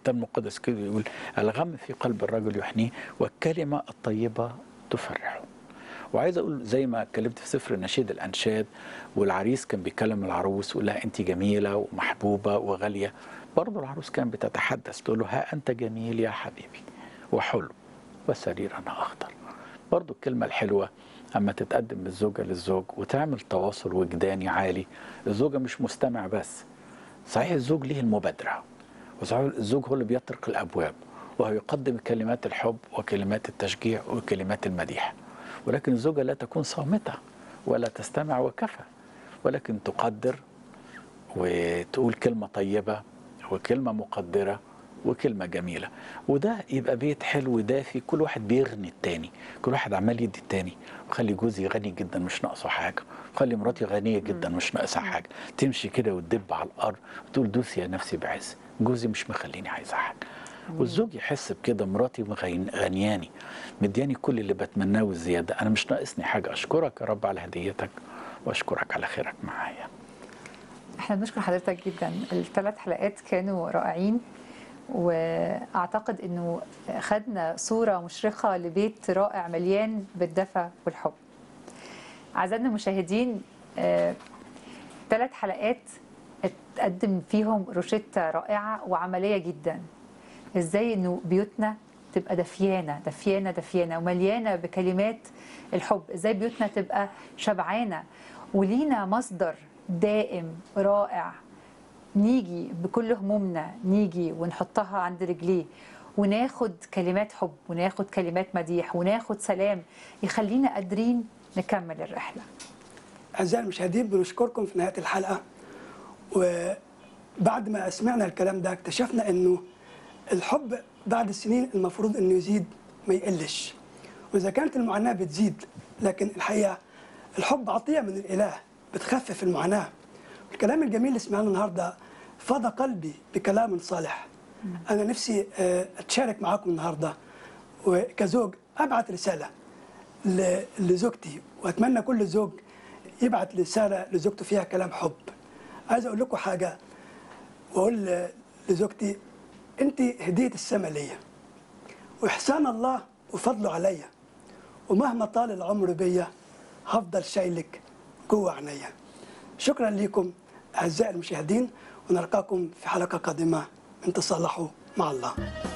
الكتاب المقدس كده يقول الغم في قلب الرجل يحنيه والكلمة الطيبة تفرحه وعايز اقول زي ما اتكلمت في سفر نشيد الانشاد والعريس كان بيكلم العروس يقول لها انت جميله ومحبوبه وغاليه برضه العروس كانت بتتحدث تقول له ها انت جميل يا حبيبي وحلو وسريرنا اخضر برضه الكلمه الحلوه اما تتقدم من الزوجه للزوج وتعمل تواصل وجداني عالي الزوجه مش مستمع بس صحيح الزوج ليه المبادره وصحيح الزوج هو اللي بيطرق الابواب وهو يقدم كلمات الحب وكلمات التشجيع وكلمات المديح ولكن الزوجة لا تكون صامتة ولا تستمع وكفى ولكن تقدر وتقول كلمة طيبة وكلمة مقدرة وكلمة جميلة وده يبقى بيت حلو دافي كل واحد بيغني التاني كل واحد عمال يدي التاني وخلي جوزي غني جدا مش ناقصه حاجة وخلي مراتي غنية جدا مش ناقصها حاجة تمشي كده وتدب على الأرض وتقول دوسي يا نفسي بعز جوزي مش مخليني عايزة حاجة والزوج يحس بكده مراتي مغين- غنياني مدياني كل اللي بتمناه والزياده انا مش ناقصني حاجه اشكرك يا رب على هديتك واشكرك على خيرك معايا احنا بنشكر حضرتك جدا الثلاث حلقات كانوا رائعين واعتقد انه خدنا صوره مشرقه لبيت رائع مليان بالدفى والحب اعزائنا المشاهدين ثلاث حلقات اتقدم فيهم روشتة رائعة وعملية جدا ازاي انه بيوتنا تبقى دفيانة دفيانة دفيانة ومليانة بكلمات الحب ازاي بيوتنا تبقى شبعانة ولينا مصدر دائم رائع نيجي بكل همومنا نيجي ونحطها عند رجليه وناخد كلمات حب وناخد كلمات مديح وناخد سلام يخلينا قادرين نكمل الرحلة أعزائي المشاهدين بنشكركم في نهاية الحلقة وبعد ما سمعنا الكلام ده اكتشفنا أنه الحب بعد السنين المفروض أنه يزيد ما يقلش وإذا كانت المعاناة بتزيد لكن الحقيقة الحب عطية من الإله بتخفف المعاناة الكلام الجميل اللي سمعناه النهاردة فضى قلبي بكلام صالح أنا نفسي آه، أتشارك معاكم النهاردة وكزوج أبعت رسالة ل- لزوجتي وأتمنى كل زوج يبعت رسالة لزوجته فيها كلام حب عايز أقول لكم حاجة وأقول ل- لزوجتي أنت هدية السماء ليا وإحسان الله وفضله عليا ومهما طال العمر بيا هفضل شايلك جوه عينيا شكرا لكم أعزائي المشاهدين ونلقاكم في حلقة قادمة من تصالحوا مع الله